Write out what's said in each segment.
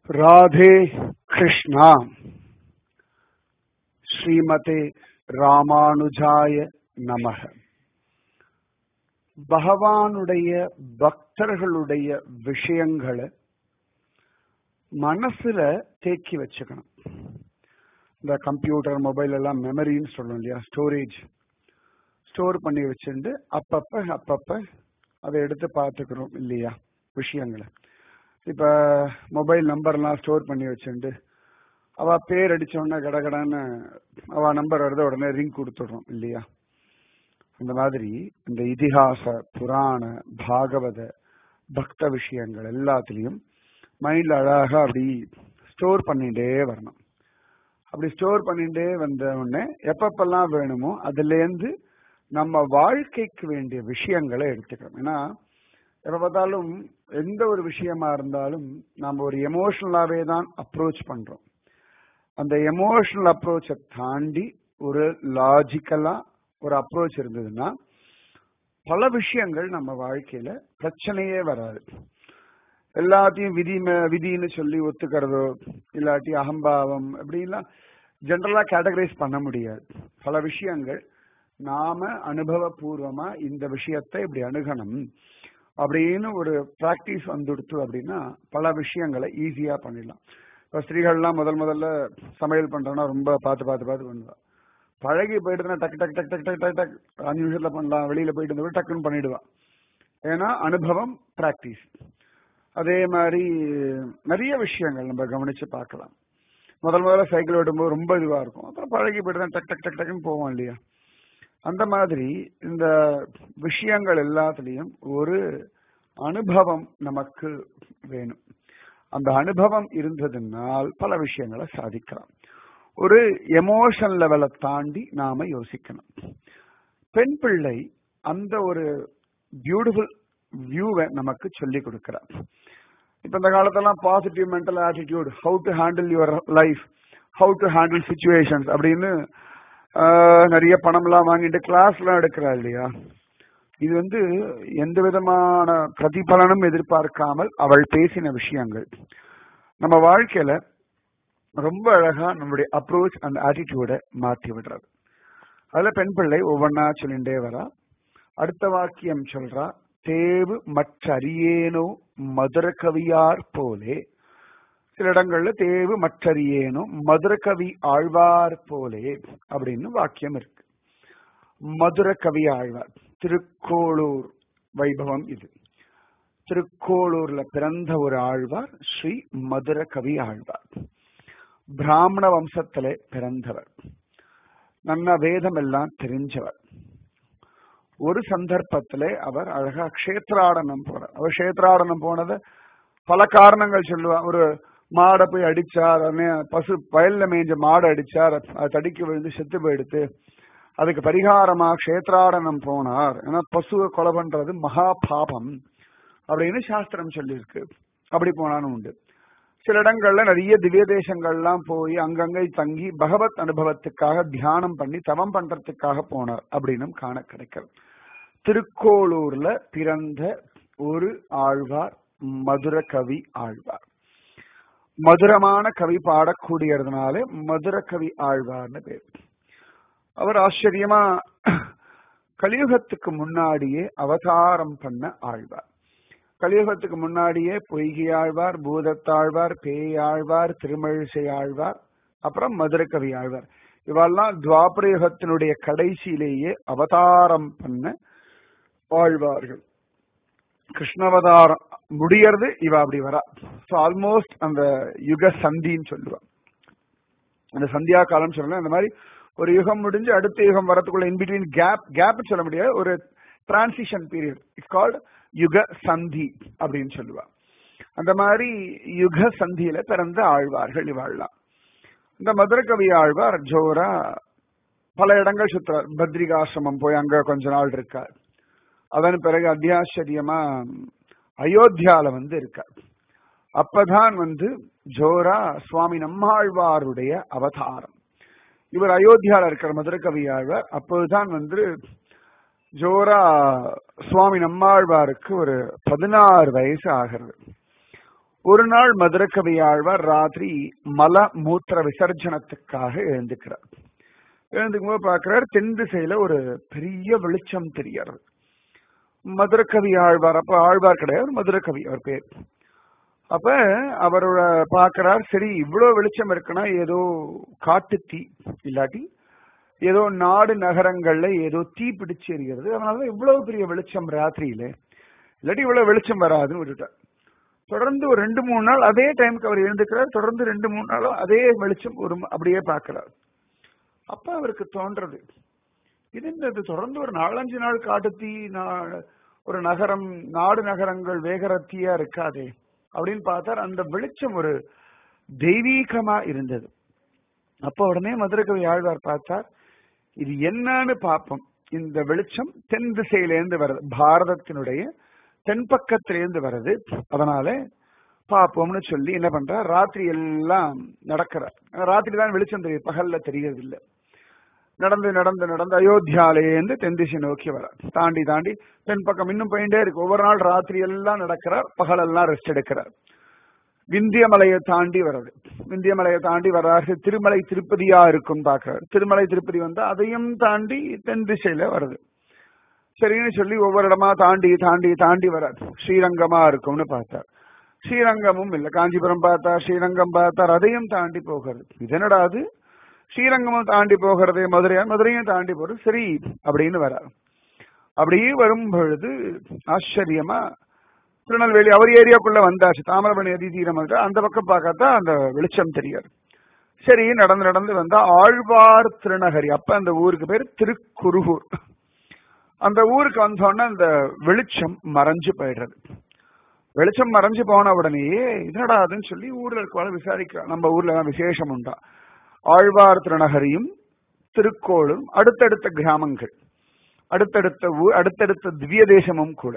ராதே கிருஷ்ணா ஸ்ரீமதே ராமானுஜாய நமக பகவானுடைய பக்தர்களுடைய விஷயங்களை மனசுல தேக்கி வச்சுக்கணும் இந்த கம்ப்யூட்டர் மொபைல் எல்லாம் மெமரின்னு சொல்லுவோம் இல்லையா ஸ்டோரேஜ் ஸ்டோர் பண்ணி வச்சுட்டு அப்பப்ப அப்பப்ப அதை எடுத்து பார்த்துக்கிறோம் இல்லையா விஷயங்களை இப்ப மொபைல் நம்பர்லாம் ஸ்டோர் பண்ணி வச்சுட்டு அவ பேர் அடிச்ச உடனே கடகடான்னு அவ நம்பர் வருது உடனே ரிங் கொடுத்துடுறோம் இல்லையா அந்த மாதிரி இந்த இதிகாச புராண பாகவத பக்த விஷயங்கள் எல்லாத்துலயும் மைண்ட்ல அழகா அப்படி ஸ்டோர் பண்ணிட்டே வரணும் அப்படி ஸ்டோர் பண்ணிட்டே வந்த உடனே எப்பப்பெல்லாம் வேணுமோ அதுல இருந்து நம்ம வாழ்க்கைக்கு வேண்டிய விஷயங்களை எடுத்துக்கணும் ஏன்னா எப்ப பார்த்தாலும் எந்த ஒரு விஷயமா இருந்தாலும் நம்ம ஒரு எமோஷனலாவே தான் அப்ரோச் பண்றோம் அந்த எமோஷனல் அப்ரோச்சை தாண்டி ஒரு லாஜிக்கலா ஒரு அப்ரோச் இருந்ததுன்னா பல விஷயங்கள் நம்ம வாழ்க்கையில பிரச்சனையே வராது எல்லாத்தையும் விதி விதின்னு சொல்லி ஒத்துக்கிறதோ இல்லாட்டி அகம்பாவம் அப்படின்லாம் ஜென்ரலா கேட்டகரைஸ் பண்ண முடியாது பல விஷயங்கள் நாம அனுபவபூர்வமா இந்த விஷயத்தை இப்படி அணுகணும் அப்படின்னு ஒரு பிராக்டிஸ் வந்துடுத்து அப்படின்னா பல விஷயங்களை ஈஸியா பண்ணிடலாம் இப்போ ஸ்திரீகள்லாம் முதல் முதல்ல சமையல் பண்றோம்னா ரொம்ப பார்த்து பார்த்து பார்த்து பண்ணுவா பழகி போயிட்டுனா டக்கு டக்கு டக்கு டக்கு டக்கு டக்கு டக் அஞ்சு நிமிஷத்துல பண்ணலாம் வெளியில போயிட்டு வந்து டக்குன்னு பண்ணிடுவா ஏன்னா அனுபவம் பிராக்டிஸ் அதே மாதிரி நிறைய விஷயங்கள் நம்ம கவனிச்சு பார்க்கலாம் முதல் முதல்ல சைக்கிள் ஓட்டும்போது ரொம்ப இதுவா இருக்கும் அப்புறம் பழகி போயிட்டு தான் டக் டக் டக் டக்குன்னு போவோம் இல்லையா அந்த மாதிரி இந்த விஷயங்கள் எல்லாத்துலயும் ஒரு அனுபவம் நமக்கு வேணும் அந்த அனுபவம் இருந்ததுனால் பல விஷயங்களை சாதிக்கலாம் ஒரு எமோஷன் லெவலை தாண்டி நாம யோசிக்கணும் பெண் பிள்ளை அந்த ஒரு பியூட்டிஃபுல் வியூவை நமக்கு சொல்லி கொடுக்கிறார் இப்ப இந்த காலத்தெல்லாம் positive mental attitude how to handle your life how to handle situations அப்படின்னு நிறைய பணம்லாம் வாங்கிட்டு கிளாஸ்லாம் எடுக்கிறா இல்லையா இது வந்து எந்த விதமான பிரதிபலனும் எதிர்பார்க்காமல் அவள் பேசின விஷயங்கள் நம்ம வாழ்க்கையில ரொம்ப அழகா நம்மளுடைய அப்ரோச் அந்த ஆட்டிடியூட மாற்றி விடுறது அதுல பெண் பிள்ளை ஒவ்வொன்னா சொல்லிண்டே வரா அடுத்த வாக்கியம் சொல்றா தேவு மற்றறியேனோ மதுர கவியார் போலே சில இடங்கள்ல தேவு மற்றறியேனோ மதுர கவி ஆழ்வார் போலே அப்படின்னு வாக்கியம் இருக்கு மதுர கவி ஆழ்வார் திருக்கோளூர் வைபவம் இது திருக்கோளூர்ல பிறந்த ஒரு ஆழ்வார் ஸ்ரீ மதுர கவி ஆழ்வார் பிராமண வம்சத்திலே பிறந்தவர் நல்ல வேதம் எல்லாம் தெரிஞ்சவர் ஒரு சந்தர்ப்பத்திலே அவர் அழகா கஷேத்ராடனம் போனார் அவர் கஷேத்ராடனம் போனது பல காரணங்கள் சொல்லுவார் ஒரு மாடை போய் அடிச்சார் பசு வயல்ல மேய்ஞ்ச மாடை அடிச்சார் அது தடிக்க விழுந்து செத்து போயிடுத்து அதுக்கு பரிகாரமா கஷேத்ராடனம் போனார் ஏன்னா பசுவை கொலை பண்றது மகா பாபம் அப்படின்னு சாஸ்திரம் சொல்லியிருக்கு அப்படி போனான்னு உண்டு சில இடங்கள்ல நிறைய திவ்ய தேசங்கள்லாம் போய் அங்கங்கே தங்கி பகவத் அனுபவத்துக்காக தியானம் பண்ணி தவம் பண்றதுக்காக போனார் அப்படின்னு காண கிடைக்கிறது திருக்கோளூர்ல பிறந்த ஒரு ஆழ்வார் மதுர கவி ஆழ்வார் மதுரமான கவி பாடக்கூடியதுனால மதுர கவி ஆழ்வார்னு பேர் அவர் ஆச்சரியமா கலியுகத்துக்கு முன்னாடியே அவதாரம் பண்ண ஆழ்வார் கலியுகத்துக்கு முன்னாடியே பொய்கை ஆழ்வார் பூதத்தாழ்வார் பேயாழ்வார் திருமழிசை ஆழ்வார் அப்புறம் மதுரகவி ஆழ்வார் இவெல்லாம் துவாபர யுகத்தினுடைய கடைசியிலேயே அவதாரம் பண்ண ஆழ்வார்கள் கிருஷ்ணவதாரம் முடியறது இவ அப்படி வரா ஸோ ஆல்மோஸ்ட் அந்த யுக சந்தின்னு சொல்லுவான் அந்த சந்தியா காலம் சொல்லலாம் அந்த மாதிரி ஒரு யுகம் முடிஞ்சு அடுத்த யுகம் வரத்துக்குள்ள இன்பிட்வீன் கேப் கேப் சொல்ல முடியாது ஒரு டிரான்சிஷன் பீரியட் இட்ஸ் கால்ட் யுக சந்தி அப்படின்னு சொல்லுவா அந்த மாதிரி யுக சந்தியில பிறந்த ஆழ்வார்கள் இவாழ்லாம் இந்த மதுரகவி ஆழ்வார் ஜோரா பல இடங்கள் சுற்றுறார் பத்ரிகாசிரமம் போய் அங்க கொஞ்ச நாள் இருக்கார் அதன் பிறகு அத்தியாச்சரியமா அயோத்தியால வந்து இருக்கார் அப்பதான் வந்து ஜோரா சுவாமி நம்மாழ்வாருடைய அவதாரம் இவர் அயோத்தியால இருக்கிற மதுரகவி ஆழ்வார் அப்போதுதான் வந்து ஜோரா சுவாமி நம்மாழ்வாருக்கு ஒரு பதினாறு வயசு ஆகிறது ஒரு நாள் மதுரகவி ஆழ்வார் ராத்திரி மல மூத்திர விசர்ஜனத்துக்காக எழுந்துக்கிறார் எழுந்துக்கும் போது பார்க்கிறார் தென் திசையில ஒரு பெரிய வெளிச்சம் தெரியறது மதுரகவி ஆழ்வார் அப்ப ஆழ்வார் கிடையாது மதுரகவி அவர் பேர் அப்ப அவரோட பாக்குறார் சரி இவ்வளவு வெளிச்சம் இருக்குன்னா ஏதோ காட்டு தீ இல்லாட்டி ஏதோ நாடு நகரங்கள்ல ஏதோ தீ பிடிச்சு எரிகிறது அதனாலதான் இவ்வளவு பெரிய வெளிச்சம் ராத்திரியில இல்லாட்டி இவ்வளவு வெளிச்சம் வராதுன்னு விட்டுட்டார் தொடர்ந்து ஒரு ரெண்டு மூணு நாள் அதே டைமுக்கு அவர் எழுந்துக்கிறார் தொடர்ந்து ரெண்டு மூணு நாளும் அதே வெளிச்சம் ஒரு அப்படியே பார்க்கிறார் அப்ப அவருக்கு தோன்றது இது என்னது தொடர்ந்து ஒரு நாலஞ்சு நாள் காட்டுத்தீ ஒரு நகரம் நாடு நகரங்கள் வேகரத்தியா இருக்காதே அப்படின்னு பார்த்தார் அந்த வெளிச்சம் ஒரு தெய்வீகமா இருந்தது அப்ப உடனே மதுரகவி ஆழ்வார் பார்த்தார் இது என்னன்னு பார்ப்போம் இந்த வெளிச்சம் தென் திசையிலேருந்து வருது பாரதத்தினுடைய தென்பக்கத்திலேருந்து வருது அதனால பார்ப்போம்னு சொல்லி என்ன பண்றார் ராத்திரி எல்லாம் நடக்கிறார் ராத்திரி தான் வெளிச்சம் தெரியுது பகல்ல தெரியறது இல்லை நடந்து நடந்து நடந்து அயோத்தியாலேருந்து தென் திசை நோக்கி வர தாண்டி தாண்டி தென் பக்கம் இன்னும் போயிட்டே இருக்கு ஒவ்வொரு நாள் ராத்திரி எல்லாம் நடக்கிறார் பகலெல்லாம் ரெஸ்ட் எடுக்கிறார் விந்தியமலையை தாண்டி வர்றது விந்தியமலையை தாண்டி வர்றாரு திருமலை திருப்பதியா இருக்கும் பாக்குறாரு திருமலை திருப்பதி வந்து அதையும் தாண்டி தென் திசையில வருது சரின்னு சொல்லி ஒவ்வொரு இடமா தாண்டி தாண்டி தாண்டி வராது ஸ்ரீரங்கமா இருக்கும்னு பார்த்தார் ஸ்ரீரங்கமும் இல்ல காஞ்சிபுரம் பார்த்தார் ஸ்ரீரங்கம் பார்த்தார் அதையும் தாண்டி போகிறது இதனடா அது ஸ்ரீரங்கமும் தாண்டி போகிறது மதுரையா மதுரையும் தாண்டி போறது சரி அப்படின்னு வரார் அப்படியே வரும் பொழுது ஆச்சரியமா திருநெல்வேலி அவர் ஏரியாக்குள்ள வந்தாச்சு தாமிரபரணி நதி தீரம் அந்த பக்கம் பார்க்காத்தா அந்த வெளிச்சம் தெரியாது சரி நடந்து நடந்து வந்தா ஆழ்வார் திருநகரி அப்ப அந்த ஊருக்கு பேர் திருக்குருகூர் அந்த ஊருக்கு வந்தோடனே அந்த வெளிச்சம் மறைஞ்சு போயிடுறது வெளிச்சம் மறைஞ்சு போன உடனேயே என்னடா அதுன்னு சொல்லி ஊர்ல இருக்கவால விசாரிக்கிறான் நம்ம ஊர்ல விசேஷம் உண்டா ஆழ்வார் திருநகரியும் திருக்கோளும் அடுத்தடுத்த கிராமங்கள் அடுத்தடுத்த ஊர் அடுத்தடுத்த திவ்ய தேசமும் கூட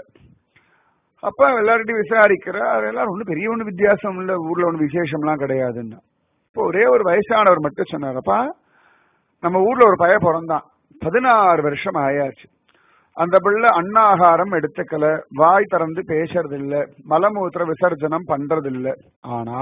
அப்ப எல்லார்ட்டையும் விசாரிக்கிற அதெல்லாம் ஒன்றும் பெரிய ஒன்று வித்தியாசம் இல்லை ஊர்ல ஒன்று விசேஷம்லாம் கிடையாதுன்னு இப்போ ஒரே ஒரு வயசானவர் மட்டும் சொன்னாரப்பா நம்ம ஊர்ல ஒரு பய பிறந்தான் பதினாறு வருஷம் ஆயாச்சு அந்த பிள்ளை அன்னாகாரம் எடுத்துக்கல வாய் திறந்து பேசுறது இல்ல மலமூத்திர விசர்ஜனம் பண்றது இல்ல ஆனா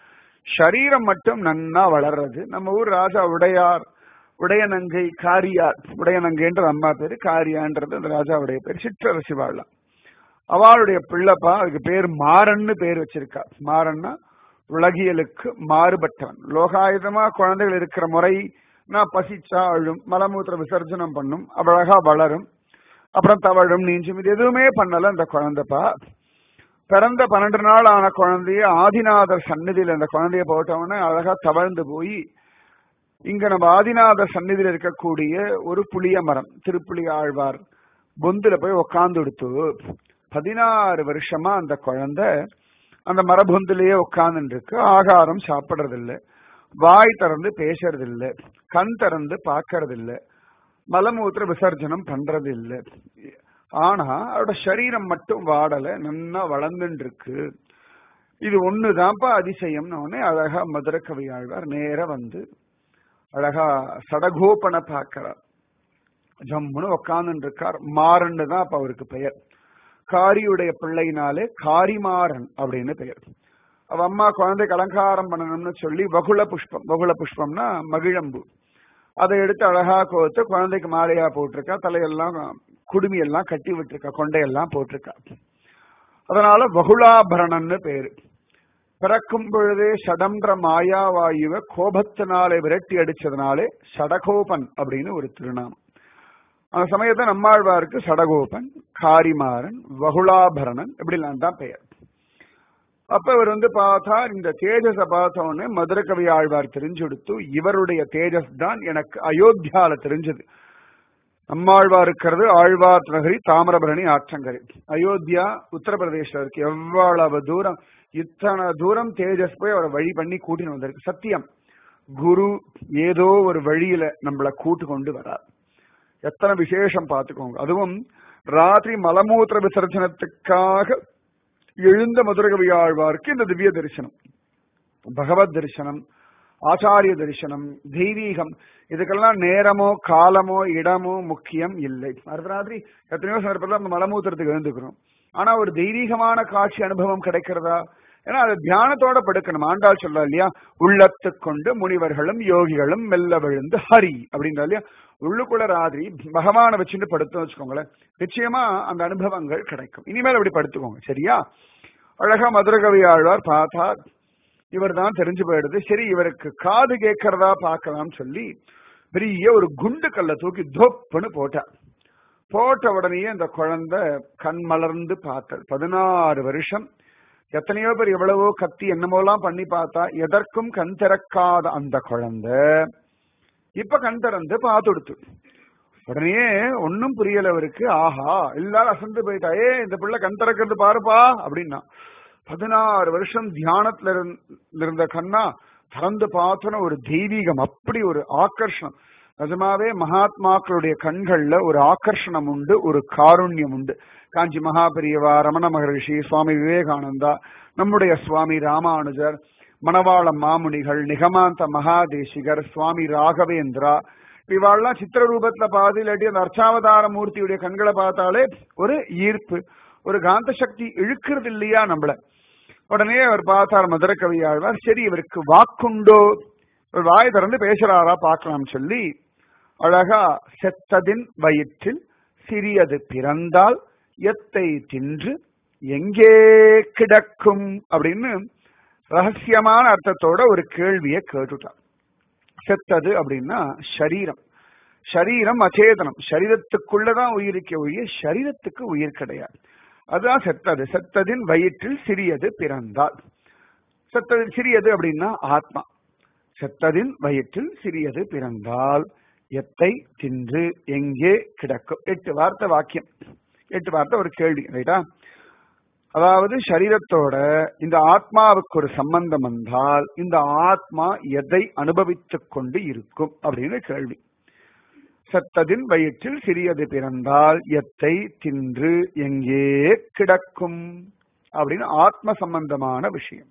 சரீரம் மட்டும் நன்னா வளர்றது நம்ம ஊர் ராஜா உடையார் உடையநங்கை காரியார் உடையநங்கைன்ற அம்மா பேரு காரியான்றது அந்த ராஜாவுடைய பேர் சிற்றரசி வாழலாம் அவளுடைய பிள்ளைப்பா அதுக்கு பேர் மாறன்னு பேர் வச்சிருக்கா மாறன்னா உலகியலுக்கு மாறுபட்டவன் லோகாயுதமா குழந்தைகள் இருக்கிற முறை நான் பசிச்சா அழும் மலமூத்திர விசர்ஜனம் பண்ணும் அழகா வளரும் அப்புறம் தவழும் நீஞ்சும் இது எதுவுமே பண்ணல அந்த குழந்தைப்பா பிறந்த பன்னெண்டு நாள் ஆன குழந்தைய ஆதிநாதர் சந்நிதியில் அந்த குழந்தைய போட்டவொடனே அழகா தவழ்ந்து போய் இங்க நம்ம ஆதிநாதர் சந்நிதியில் இருக்கக்கூடிய ஒரு புளிய மரம் திருப்புளி ஆழ்வார் பொந்துல போய் உக்காந்து எடுத்து பதினாறு வருஷமா அந்த குழந்தை அந்த மரபொந்திலேயே உட்கார்ந்து இருக்கு ஆகாரம் சாப்பிடுறது இல்ல வாய் திறந்து பேசுறது இல்ல கண் திறந்து பாக்கறது இல்ல மலமூத்திர விசர்ஜனம் பண்றது இல்ல ஆனா அவரோட சரீரம் மட்டும் வாடல நன்னா வளர்ந்துட்டு இருக்கு இது ஒண்ணுதான்ப்பா அதிசயம்னு உடனே அழகா மதுர கவி ஆழ்வார் நேர வந்து அழகா சடகோபனை பார்க்கிறார் ஜம்முன்னு உக்காந்துட்டு இருக்கார் மாறன்னு தான் அப்ப அவருக்கு பெயர் காரியுடைய பிள்ளைனாலே காரிமாறன் அப்படின்னு பெயர் அவ அம்மா குழந்தைக்கு அலங்காரம் பண்ணணும்னு சொல்லி வகுள புஷ்பம் வகுள புஷ்பம்னா மகிழம்பு அதை எடுத்து அழகா கோத்து குழந்தைக்கு மாலையா போட்டிருக்கா தலையெல்லாம் குடுமி எல்லாம் கட்டி விட்டுருக்கா கொண்டையெல்லாம் போட்டிருக்கா அதனால வகுளாபரணன்னு பேரு பிறக்கும் பொழுதே சடம்ன்ற மாயாவாயுவ கோபத்தினாலே விரட்டி அடிச்சதுனாலே சடகோபன் அப்படின்னு ஒரு திருநாமம் அந்த சமயத்தை நம்மாழ்வாருக்கு சடகோபன் காரிமாறன் வகுளாபரணன் இப்படிலாம் தான் பெயர் அப்ப இவர் வந்து பார்த்தா இந்த தேஜஸ பார்த்தோன்னு மதுர கவி ஆழ்வார் தெரிஞ்செடுத்து இவருடைய தேஜஸ் தான் எனக்கு அயோத்தியால தெரிஞ்சது நம்மாழ்வார் இருக்கிறது ஆழ்வார் நகரி தாமிரபரணி ஆற்றங்கரை அயோத்தியா உத்தரப்பிரதேசம் இருக்கு எவ்வளவு தூரம் இத்தனை தூரம் தேஜஸ் போய் அவரை வழி பண்ணி கூட்டின்னு வந்திருக்கு சத்தியம் குரு ஏதோ ஒரு வழியில நம்மள கூட்டு கொண்டு வரார் எத்தனை விசேஷம் பார்த்துக்கோங்க அதுவும் ராத்திரி மலமூத்திர விசர்ஜனத்துக்காக எழுந்த மதுரகவி ஆழ்வாருக்கு இந்த திவ்ய தரிசனம் பகவத் தரிசனம் ஆச்சாரிய தரிசனம் தெய்வீகம் இதுக்கெல்லாம் நேரமோ காலமோ இடமோ முக்கியம் இல்லை அடுத்த ராத்திரி எத்தனையோ சந்தர்ப்பத்தில் நம்ம மலமூத்திரத்துக்கு எழுந்துக்கிறோம் ஆனா ஒரு தெய்வீகமான காட்சி அனுபவம் கிடைக்கிறதா ஏன்னா அது தியானத்தோட படுக்கணும் ஆண்டாள் சொல்றா இல்லையா உள்ளத்து கொண்டு முனிவர்களும் யோகிகளும் மெல்ல விழுந்து ஹரி அப்படின்றா இல்லையா உள்ளுக்குள்ள ராத்திரி பகவானை வச்சுட்டு படுத்தோம் வச்சுக்கோங்களேன் நிச்சயமா அந்த அனுபவங்கள் கிடைக்கும் இனிமேல் அப்படி படுத்துக்கோங்க சரியா அழகா மதுரகவி ஆழ்வார் பார்த்தா இவர் தான் தெரிஞ்சு போயிடுது சரி இவருக்கு காது கேட்கறதா பார்க்கலாம்னு சொல்லி பெரிய ஒரு குண்டு கல்லை தூக்கி தொப்புன்னு போட்டார் போட்ட உடனே அந்த குழந்தை கண் மலர்ந்து பார்த்தது பதினாறு வருஷம் எத்தனையோ பேர் எவ்வளவோ கத்தி என்னமோலாம் பண்ணி பார்த்தா எதற்கும் கண் திறக்காத அந்த குழந்தை இப்ப கண் திறந்து பார்த்துடுத்து உடனே ஒன்னும் புரியல அவருக்கு ஆஹா எல்லாரும் அசந்து போயிட்டா ஏ இந்த பிள்ளை கண் திறக்கிறது பாருப்பா அப்படின்னா பதினாறு வருஷம் தியானத்துல இருந்த கண்ணா திறந்து பார்த்தோன்னா ஒரு தெய்வீகம் அப்படி ஒரு ஆக்கர்ஷணம் நிஜமாவே மகாத்மாக்களுடைய கண்கள்ல ஒரு ஆக்கர்ஷணம் உண்டு ஒரு காருண்யம் உண்டு காஞ்சி மகாபெரியவா ரமண மகரிஷி சுவாமி விவேகானந்தா நம்முடைய சுவாமி ராமானுஜர் மணவாள மாமுனிகள் நிகமாந்த மகாதேசிகர் சுவாமி ராகவேந்திரா இவாள்லாம் சித்திர ரூபத்துல பாதி இல்லாட்டி அந்த அர்ச்சாவதார மூர்த்தியுடைய கண்களை பார்த்தாலே ஒரு ஈர்ப்பு ஒரு காந்த சக்தி இழுக்கிறது இல்லையா நம்மள உடனே அவர் பார்த்தார் மதுர கவியாழ்வார் சரி இவருக்கு வாக்குண்டோ ஒரு வாய் திறந்து பேசுறாரா பார்க்கலாம் சொல்லி அழகா செத்ததின் வயிற்றில் சிறியது பிறந்தால் எத்தை தின்று எங்கே கிடக்கும் அப்படின்னு ரகசியமான அர்த்தத்தோட ஒரு கேள்வியை கேட்டுட்டார் செத்தது அப்படின்னா சரீரம் சரீரம் அச்சேதனம் சரீரத்துக்குள்ளதான் உயிருக்கு ஒழிய சரீரத்துக்கு உயிர் கிடையாது அதுதான் செத்தது செத்ததின் வயிற்றில் சிறியது பிறந்தால் செத்தது சிறியது அப்படின்னா ஆத்மா செத்ததின் வயிற்றில் சிறியது பிறந்தால் எத்தை தின்று எங்கே கிடக்கும் எட்டு வார்த்தை வாக்கியம் எட்டு வார்த்தை ஒரு கேள்வி ரைட்டா அதாவது சரீரத்தோட இந்த ஆத்மாவுக்கு ஒரு சம்பந்தம் வந்தால் இந்த ஆத்மா எதை அனுபவித்துக் கொண்டு இருக்கும் அப்படின்னு கேள்வி செத்ததின் வயிற்றில் சிறியது பிறந்தால் எத்தை தின்று எங்கே கிடக்கும் அப்படின்னு ஆத்ம சம்பந்தமான விஷயம்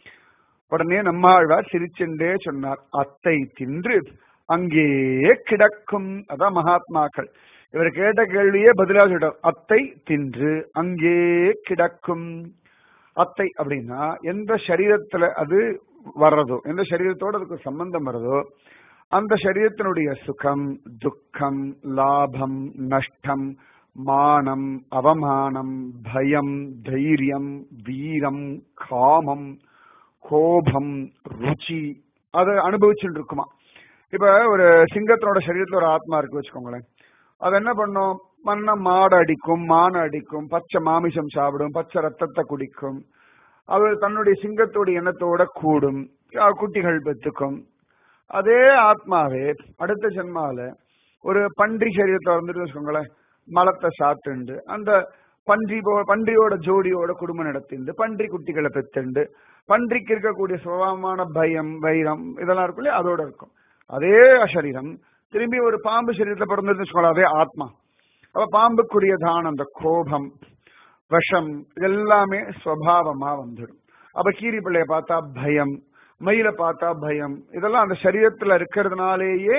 உடனே நம்மாழ்வார் சிரிச்சென்றே சொன்னார் அத்தை தின்று அங்கேயே கிடக்கும் அதான் மகாத்மாக்கள் இவர் கேட்ட கேள்வியே பதிலா சொல்றார் அத்தை தின்று அங்கே கிடக்கும் அத்தை அப்படின்னா எந்த சரீரத்துல அது வர்றதோ எந்த சரீரத்தோட அதுக்கு சம்பந்தம் வருதோ அந்த சரீரத்தினுடைய சுகம் துக்கம் லாபம் நஷ்டம் மானம் அவமானம் பயம் தைரியம் வீரம் காமம் கோபம் ருச்சி அதை அனுபவிச்சுட்டு இருக்குமா இப்ப ஒரு சிங்கத்தினோட சரீரத்துல ஒரு ஆத்மா இருக்கு வச்சுக்கோங்களேன் அது என்ன பண்ணும் மண்ண மாடு அடிக்கும் மான அடிக்கும் பச்சை மாமிசம் சாப்பிடும் பச்சை ரத்தத்தை குடிக்கும் அது தன்னுடைய சிங்கத்தோட எண்ணத்தோட கூடும் குட்டிகள் பெத்துக்கும் அதே ஆத்மாவே அடுத்த ஜென்மால ஒரு பன்றி சரீரத்தை வந்துட்டு வச்சுக்கோங்களேன் மலத்தை சாத்துண்டு அந்த பன்றி போ பன்றியோட ஜோடியோட குடும்பம் நடத்திண்டு பன்றி குட்டிகளை பெத்துண்டு பன்றிக்கு இருக்கக்கூடிய சுபாவமான பயம் வைரம் இதெல்லாம் இருக்கும் அதோட இருக்கும் அதே சரீரம் திரும்பி ஒரு பாம்பு சரீரத்தில் பிறந்ததுன்னு வச்சுக்கோங்களேன் அதே ஆத்மா அப்ப பாம்புக்குரியதான அந்த கோபம் விஷம் இதெல்லாமே ஸ்வபாவமா வந்துடும் அப்ப கீரி பிள்ளைய பார்த்தா பயம் மயில பார்த்தா பயம் இதெல்லாம் அந்த சரீரத்துல இருக்கிறதுனாலேயே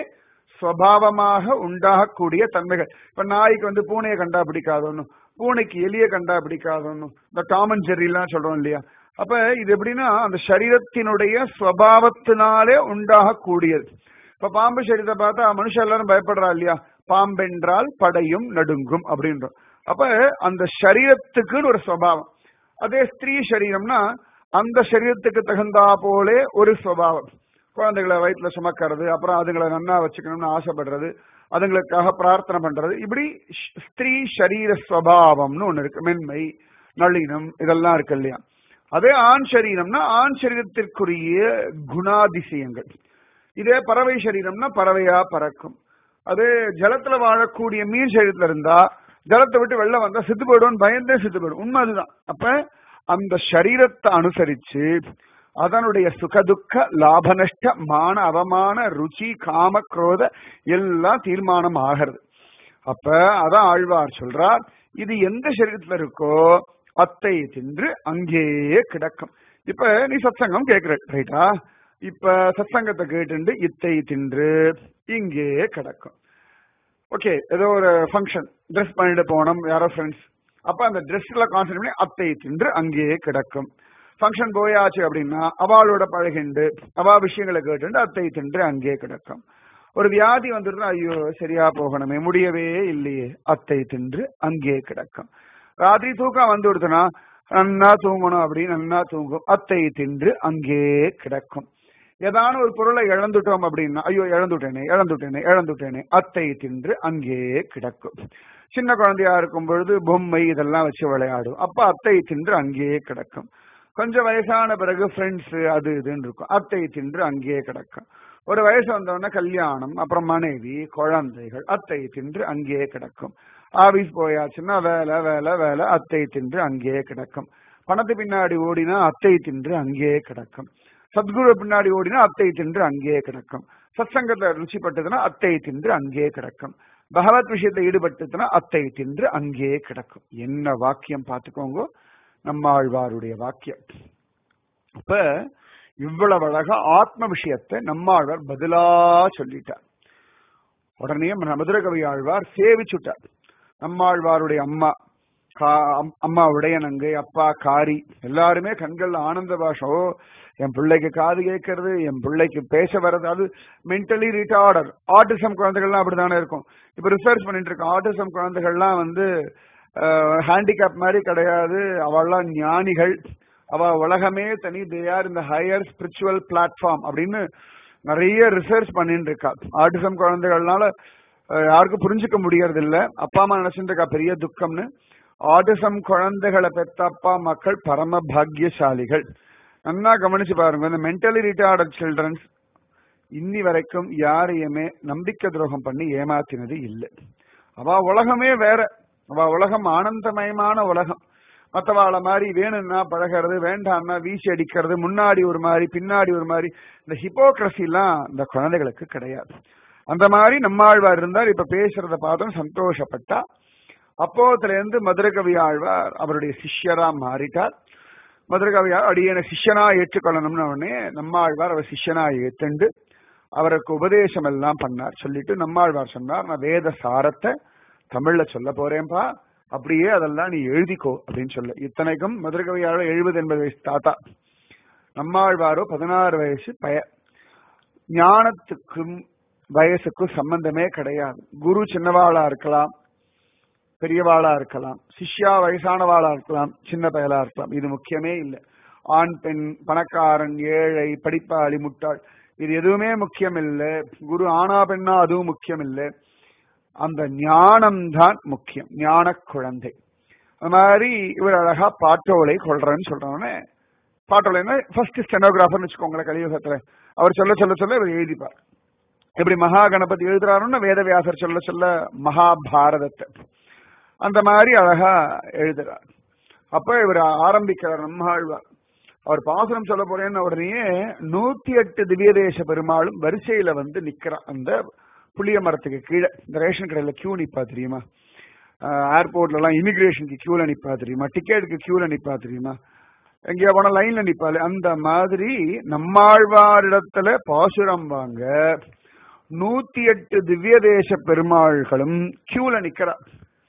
ஸ்வபாவமாக உண்டாகக்கூடிய தன்மைகள் இப்ப நாய்க்கு வந்து பூனையை கண்டா பிடிக்காதோன்னு பூனைக்கு எலிய கண்டா பிடிக்காதோன்னு இந்த டாமன் ஜெர்ரிலாம் சொல்றோம் இல்லையா அப்ப இது எப்படின்னா அந்த சரீரத்தினுடைய ஸ்வபாவத்தினாலே உண்டாகக்கூடியது இப்ப பாம்பு சரீரத்தை பார்த்தா மனுஷன் எல்லாரும் பயப்படுறா இல்லையா பாம்பென்றால் படையும் நடுங்கும் அப்படின்றோம் அப்ப அந்த சரீரத்துக்குன்னு ஒரு சுவாவம் அதே ஸ்திரீ சரீரம்னா அந்த சரீரத்துக்கு தகுந்தா போலே ஒரு சுவாவம் குழந்தைகளை வயிற்றுல சுமக்கிறது அப்புறம் அதுங்களை நன்னா வச்சுக்கணும்னு ஆசைப்படுறது அதுங்களுக்காக பிரார்த்தனை பண்றது இப்படி ஸ்திரீ சரீர ஸ்வபாவம்னு ஒண்ணு இருக்கு மென்மை நளினம் இதெல்லாம் இருக்கு இல்லையா அதே ஆண் சரீரம்னா ஆண் சரீரத்திற்குரிய குணாதிசயங்கள் இதே பறவை சரீரம்னா பறவையா பறக்கும் அதே ஜலத்துல வாழக்கூடிய மீன் சரீரத்துல இருந்தா ஜலத்தை விட்டு வெளில வந்தா செத்து போயிடும் பயந்தே செத்து போயிடும் உண்மை அதுதான் அப்ப அந்த சரீரத்தை அனுசரிச்சு அதனுடைய சுகதுக்க லாபநஷ்ட மான அவமான ருச்சி காம குரோத எல்லாம் தீர்மானம் ஆகிறது அப்ப அதான் ஆழ்வார் சொல்றார் இது எந்த சரீரத்துல இருக்கோ அத்தை தின்று அங்கேயே கிடக்கும் இப்ப நீ சத்சங்கம் கேக்குற ரைட்டா இப்ப சத்சங்கத்தை கேட்டு இத்தை தின்று இங்கே கிடக்கும் ஓகே ஏதோ ஒரு ஃபங்க்ஷன் ட்ரெஸ் பண்ணிட்டு போனோம் யாரோ ஃப்ரெண்ட்ஸ் அப்ப அந்த ட்ரெஸ்ல கான்சென்ட் பண்ணி அத்தை தின்று அங்கேயே கிடக்கும் ஃபங்க்ஷன் போயாச்சு அப்படின்னா அவளோட பழகிண்டு அவா விஷயங்களை கேட்டு அத்தை தின்று அங்கே கிடக்கும் ஒரு வியாதி வந்துடுறா ஐயோ சரியா போகணுமே முடியவே இல்லையே அத்தை தின்று அங்கே கிடக்கும் ராத்திரி தூக்கம் வந்து விடுதுன்னா நன்னா தூங்கணும் அப்படின்னு நன்னா தூங்கும் அத்தை தின்று அங்கே கிடக்கும் ஏதான ஒரு பொருளை இழந்துட்டோம் அப்படின்னா ஐயோ இழந்துட்டேனே இழந்துட்டேனே இழந்துட்டேனே அத்தை தின்று அங்கே கிடக்கும் சின்ன குழந்தையா இருக்கும் பொழுது பொம்மை இதெல்லாம் வச்சு விளையாடும் அப்ப அத்தை தின்று அங்கேயே கிடக்கும் கொஞ்சம் வயசான பிறகு ஃப்ரெண்ட்ஸ் அது இதுன்னு இருக்கும் அத்தை தின்று அங்கேயே கிடக்கும் ஒரு வயசு வந்தோடனே கல்யாணம் அப்புறம் மனைவி குழந்தைகள் அத்தை தின்று அங்கேயே கிடக்கும் ஆபீஸ் போயாச்சுன்னா வேலை வேலை வேலை அத்தை தின்று அங்கேயே கிடக்கும் பணத்து பின்னாடி ஓடினா அத்தை தின்று அங்கேயே கிடக்கும் சத்குரு பின்னாடி ஓடினா அத்தை தின்று அங்கேயே கிடக்கும் சத்சங்கத்துல ருச்சிப்பட்டதுன்னா அத்தை தின்று அங்கேயே கிடக்கும் பகவத் விஷயத்துல ஈடுபட்டதுன்னா அத்தை தின்று அங்கேயே கிடக்கும் என்ன வாக்கியம் பார்த்துக்கோங்க நம்மாழ்வாருடைய வாக்கியம் அப்ப இவ்வளவு அழகா ஆத்ம விஷயத்தை நம்மாழ்வார் பதிலா சொல்லிட்டார் உடனே மதுரை கவி ஆழ்வார் சேவிச்சுட்டார் நம்மாழ்வாருடைய அம்மா அம்மா உடையனங்கை அப்பா காரி எல்லாருமே கண்கள் ஆனந்த பாஷம் ஓ என் பிள்ளைக்கு காது கேட்கறது என் பிள்ளைக்கு பேச வர்றது அது மென்டலி ரிட்டார்டர் ஆட்டிசம் குழந்தைகள்லாம் அப்படிதானே இருக்கும் இப்ப ரிசர்ச் பண்ணிட்டு இருக்கோம் ஆட்டிசம் குழந்தைகள்லாம் வந்து ஹேண்டிகேப் மாதிரி கிடையாது அவள்லாம் ஞானிகள் அவ உலகமே தனி தே ஆர் இந்த ஹையர் ஸ்பிரிச்சுவல் பிளாட்ஃபார்ம் அப்படின்னு நிறைய ரிசர்ச் பண்ணிட்டு இருக்கா ஆட்டிசம் குழந்தைகள்னால யாருக்கும் புரிஞ்சுக்க முடியறது இல்ல அப்பா அம்மா நினைச்சிட்டு இருக்கா பெரிய துக்கம்னு ஆட்டிசம் குழந்தைகளை பெத்த அப்பா மக்கள் பரம பாக்யசாலிகள் நல்லா கவனிச்சு பாருங்க இந்த மென்டலி ரிட்டார்டட் சில்ட்ரன்ஸ் இன்னி வரைக்கும் யாரையுமே நம்பிக்கை துரோகம் பண்ணி ஏமாத்தினது இல்லை அவ உலகமே வேற அவ உலகம் ஆனந்தமயமான உலகம் மற்றவாளை மாதிரி வேணும்னா பழகிறது வேண்டாம்னா வீசி அடிக்கிறது முன்னாடி ஒரு மாதிரி பின்னாடி ஒரு மாதிரி இந்த ஹிப்போக்ரஸி எல்லாம் இந்த குழந்தைகளுக்கு கிடையாது அந்த மாதிரி நம்மாழ்வார் இருந்தார் இப்ப பேசுறத பார்த்தோம் சந்தோஷப்பட்டா அப்போத்துல இருந்து மதுரகவி ஆழ்வார் அவருடைய சிஷ்யரா மாறிட்டார் மதுரகவியார் அடியனை சிஷ்யனா ஏற்றுக்கொள்ளணும்னு உடனே நம்மாழ்வார் அவர் சிஷ்யனா ஏத்துண்டு அவருக்கு உபதேசம் எல்லாம் பண்ணார் சொல்லிட்டு நம்மாழ்வார் சொன்னார் நான் வேத சாரத்தை தமிழ்ல சொல்ல போறேன்பா அப்படியே அதெல்லாம் நீ எழுதிக்கோ அப்படின்னு சொல்ல இத்தனைக்கும் மதுரகவியாழ எழுபது எண்பது வயசு தாத்தா நம்மாழ்வாரோ பதினாறு வயசு பய ஞானத்துக்கும் வயசுக்கும் சம்பந்தமே கிடையாது குரு சின்னவாளா இருக்கலாம் பெரியவாளா இருக்கலாம் சிஷ்யா வயசானவாளா இருக்கலாம் சின்ன பயலா இருக்கலாம் இது முக்கியமே இல்லை ஆண் பெண் பணக்காரன் ஏழை படிப்பாளி முட்டாள் இது எதுவுமே முக்கியம் இல்லை குரு ஆனா பெண்ணா அதுவும் முக்கியம் இல்லை அந்த ஞானம் தான் முக்கியம் ஞான குழந்தை அது மாதிரி இவர் அழகா பாட்டோலை கொள்றேன்னு சொல்றவனே பாட்டோலைன்னா ஃபர்ஸ்ட் ஸ்டெனோகிராஃபர்னு வச்சுக்கோங்களேன் கலியுகத்துல அவர் சொல்ல சொல்ல சொல்ல இவர் எழுதிப்பார் எப்படி மகா கணபதி எழுதுறாருன்னா வேதவியாசர் சொல்ல சொல்ல மகாபாரதத்தை அந்த மாதிரி அழகா எழுதுறார் அப்ப இவர் ஆரம்பிக்கிறார் நம்மாழ்வார் அவர் பாசுரம் சொல்ல போறேன்னு உடனே நூத்தி எட்டு திவ்ய தேச பெருமாளும் வரிசையில வந்து நிக்கிறார் அந்த புளிய மரத்துக்கு கீழே இந்த ரேஷன் கடையில கியூ நிப்பா தெரியுமா ஏர்போர்ட்ல எல்லாம் இமிகிரேஷனுக்கு கியூல நிப்பா தெரியுமா டிக்கெட்டுக்கு கியூல நிப்பா தெரியுமா எங்கேயா போனா லைன்ல நிப்பாரு அந்த மாதிரி நம்மாழ்வாரிடத்துல பாசுரம் வாங்க நூத்தி எட்டு திவ்ய தேச பெருமாள்களும் கியூல நிக்கிறார்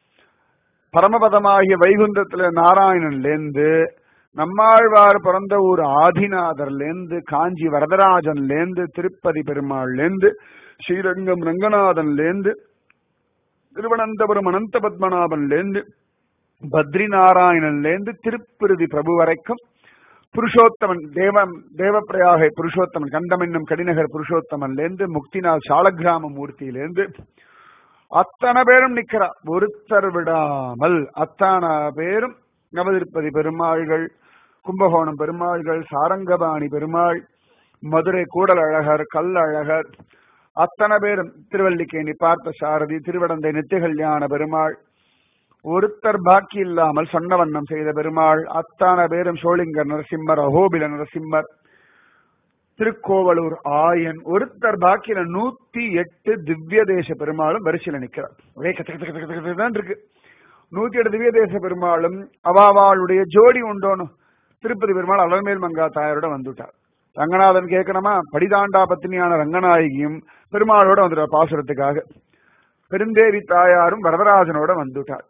பரமபதமாகிய வைகுந்தத்துல நாராயணன்ல இருந்து நம்மாழ்வார் பிறந்த ஊர் ஆதிநாதர்ல இருந்து காஞ்சி வரதராஜன்ல இருந்து திருப்பதி பெருமாள்ல இருந்து ஸ்ரீரங்கம் ரங்கநாதன்ல இருந்து திருவனந்தபுரம் அனந்த பத்மநாபன்ல இருந்து பத்ரி நாராயணன்ல இருந்து திருப்பிருதி பிரபு வரைக்கும் புருஷோத்தமன் தேவம் தேவப்பிரயாகை புருஷோத்தமன் கண்டம் என்னும் கடிநகர் புருஷோத்தமன்ல இருந்து முக்திநாத் சாலக்கிராம மூர்த்தியிலேருந்து அத்தனை பேரும் நிக்கிறா ஒருத்தர் விடாமல் அத்தனை பேரும் நவதிருப்பதி பெருமாள்கள் கும்பகோணம் பெருமாள்கள் சாரங்கபாணி பெருமாள் மதுரை கூடல் அழகர் கல் அழகர் அத்தனை பேரும் திருவல்லிக்கேணி பார்த்த சாரதி திருவடந்தை நித்திய கல்யாண பெருமாள் ஒருத்தர் பாக்கி இல்லாமல் சொன்ன வண்ணம் செய்த பெருமாள் அத்தனை பேரும் சோழிங்கர் நரசிம்மர் அகோபில நரசிம்மர் திருக்கோவலூர் ஆயன் ஒருத்தர் பாக்கியில நூத்தி எட்டு திவ்ய தேச பெருமாளும் வரிசையில நிக்கிறார் ஒரே கத்த கத்த கத்த கத்த தான் இருக்கு நூத்தி எட்டு திவ்ய தேச பெருமாளும் அவாவாளுடைய ஜோடி உண்டோன்னு திருப்பதி பெருமாள் அலர்மேல் மங்கா தாயாரோட வந்துட்டார் ரங்கநாதன் கேட்கணுமா படிதாண்டா பத்தினியான ரங்கநாயகியும் பெருமாளோட வந்துட்டார் பாசுரத்துக்காக பெருந்தேவி தாயாரும் வரதராஜனோட வந்துட்டார்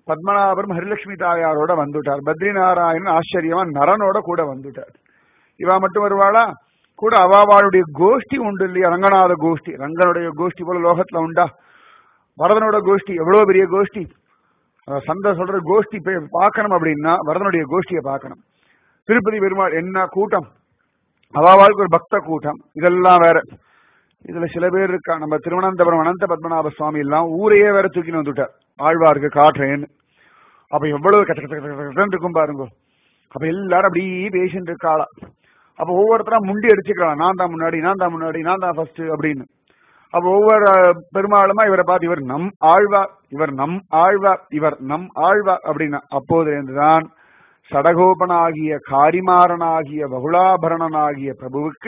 பத்மநாபரும் ஹரிலட்சுமி தாயாரோட வந்துட்டார் பத்ரிநாராயணன் ஆச்சரியமா நரனோட கூட வந்துட்டார் இவா மட்டும் வருவாளா கூட அவாவாளுடைய கோஷ்டி உண்டு இல்லையா ரங்கநாத கோஷ்டி ரங்கனுடைய கோஷ்டி போல லோகத்துல உண்டா வரதனோட கோஷ்டி எவ்வளவு பெரிய கோஷ்டி அஹ் சந்த சொல்ற கோஷ்டி போய் பார்க்கணும் அப்படின்னா வரதனுடைய கோஷ்டியை பார்க்கணும் திருப்பதி பெருமாள் என்ன கூட்டம் அவாவாளுக்கு ஒரு பக்த கூட்டம் இதெல்லாம் வேற இதுல சில பேர் இருக்கா நம்ம திருவனந்தபுரம் அனந்த பத்மநாப சுவாமி எல்லாம் ஊரையே வேற தூக்கின்னு வந்துட்டார் ஆழ்வாருக்கு காட்டுறேன்னு அப்ப எவ்வளவு கச்ச கச்ச கச்ச கச்சன்னு இருக்கும் பாருங்க அப்ப எல்லாரும் அப்படியே பேசிட்டு இருக்காளா அப்ப ஒவ்வொருத்தரா முண்டி அடிச்சுக்கலாம் நான் தான் முன்னாடி நான் தான் முன்னாடி நான் தான் ஃபர்ஸ்ட் அப்படின்னு அப்ப ஒவ்வொரு அஹ், பெருமாளுமா இவரை பார்த்து இவர் நம் ஆழ்வார் இவர் நம் ஆழ்வார் இவர் நம் ஆழ்வார் அப்படின்னா அப்போதிலிருந்துதான் சடகோபனாகிய காரிமாறனாகிய பகுலாபரணனாகிய பிரபுவுக்கு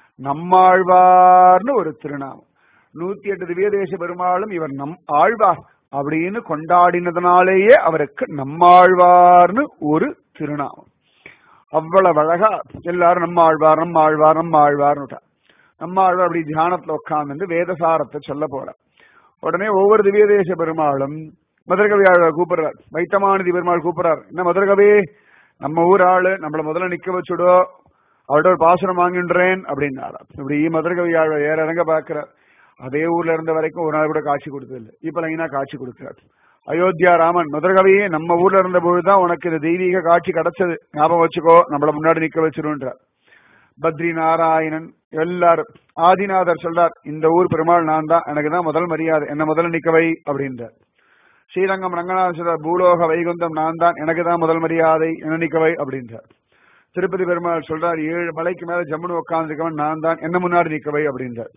நம்மாழ்வார்னு ஒரு திருநாமம் நூத்தி எட்டு திவ்யதேச பெருமாளும் இவர் நம் ஆழ்வார் அப்படின்னு கொண்டாடினதுனாலேயே அவருக்கு நம்மாழ்வார்னு ஒரு திருநாமம் அவ்வளவு அழகா எல்லாரும் நம்ம ஆழ்வார் நம்ம ஆழ்வார் நம்ம ஆழ்வார்னு நம்ம ஆழ்வார் அப்படி தியானத்துல உட்கார்ந்து வேதசாரத்தை சொல்ல போற உடனே ஒவ்வொரு திவ்யதேச பெருமாளும் மதுரகவி ஆழ்வார் கூப்பிடுறார் வைத்தமானதி பெருமாள் கூப்பிடுறார் என்ன மதுரகவி நம்ம ஊர் ஆளு நம்மள முதல்ல நிக்க வச்சுடோ அவர்கிட்ட ஒரு பாசுரம் வாங்கின்றேன் அப்படின்னாரா இப்படி மதுரகவி ஆழ்வார் ஏற இறங்க பாக்குறார் அதே ஊர்ல இருந்த வரைக்கும் ஒரு நாள் கூட காட்சி கொடுத்தது இல்லை இப்ப லைனா காட்சி கொடுக்கிறார் அயோத்தியா ராமன் மதுரகவியே நம்ம ஊர்ல இருந்த பொழுதுதான் உனக்கு இந்த தெய்வீக காட்சி கிடைச்சது ஞாபகம் வச்சுக்கோ நம்மள முன்னாடி நிக்க வச்சிருன்றார் பத்ரி நாராயணன் எல்லாரும் ஆதிநாதர் சொல்றார் இந்த ஊர் பெருமாள் நான் தான் எனக்கு தான் முதல் மரியாதை என்ன முதல்ல நிக்க வை அப்படின்றார் ஸ்ரீரங்கம் ரங்கநாதர் சொல்றார் பூலோக வைகுந்தம் நான் தான் எனக்கு தான் முதல் மரியாதை என்ன நிக்க வை அப்படின்றார் திருப்பதி பெருமாள் சொல்றார் ஏழு மலைக்கு மேல ஜம்முன்னு உட்கார்ந்துருக்கவன் நான் தான் என்ன முன்னாடி நிக்க வை அப்படின்றார்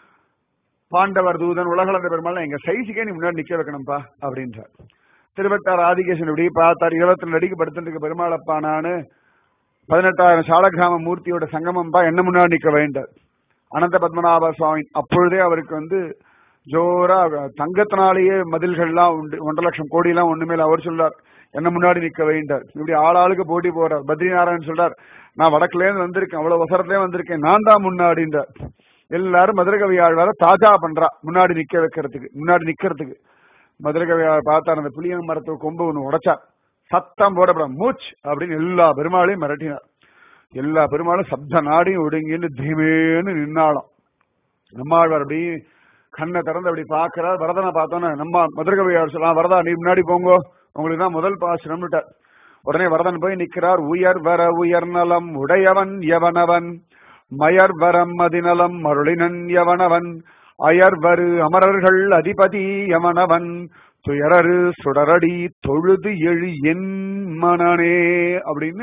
பாண்டவர் தூதன் உலகளந்த பெருமாள் எங்க சைஸுக்கே நீ முன்னாடி நிக்க வைக்கணும்பா அப்படின்றார் திருவட்டார் ஆதிகேசன் இப்படி பார்த்தார் இருபத்தி ரெண்டு அடிக்கு படுத்துட்டு இருக்க பெருமாளப்பா நானு பதினெட்டாயிரம் சாலக்கிராம மூர்த்தியோட சங்கமம்பா என்ன முன்னாடி நிக்க வேண்டார் அனந்த பத்மநாப சுவாமி அப்பொழுதே அவருக்கு வந்து ஜோரா தங்கத்தினாலேயே மதில்கள்லாம் உண்டு ஒன்றரை லட்சம் கோடி எல்லாம் ஒண்ணுமே இல்ல. அவர் சொல்றார் என்ன முன்னாடி நிக்க வேண்டார் இப்படி ஆளாளுக்கு போட்டி போறார் பத்ரிநாராயணன் சொல்றார் நான் வடக்குல இருந்து வந்திருக்கேன் அவ்வளவு வசரத்துல வந்திருக்கேன் நான் தான் முன்னாடின்றார் எல்லாரும் மதுரகவி ஆழ்வார தாஜா பண்றா முன்னாடி நிக்க வைக்கிறதுக்கு முன்னாடி நிக்கிறதுக்கு மதுரகவி ஆழ்வார் பார்த்தார் அந்த புளிய மரத்து கொம்பு ஒண்ணு உடைச்சார் சத்தம் போடப்பட மூச் அப்படின்னு எல்லா பெருமாளையும் மிரட்டினார் எல்லா பெருமாளும் சப்த நாடியும் ஒடுங்கின்னு தீமேன்னு நின்னாலும் நம்மாழ்வார் அப்படி கண்ணை திறந்து அப்படி பாக்குறார் வரதனை பார்த்தோன்னே நம்ம மதுரகவியார் சொல்லலாம் வரதா நீ முன்னாடி போங்கோ உங்களுக்கு தான் முதல் பாசுரம்னுட்டார் உடனே வரதன் போய் நிக்கிறார் உயர் வர உயர் நலம் உடையவன் எவனவன் மயர் வரம் அதிநலம் மருளினன் எவனவன் அயர்வரு அமரர்கள் அதிபதி எவனவன் துயரரு சுடரடி தொழுது எழு என் மனனே அப்படின்னு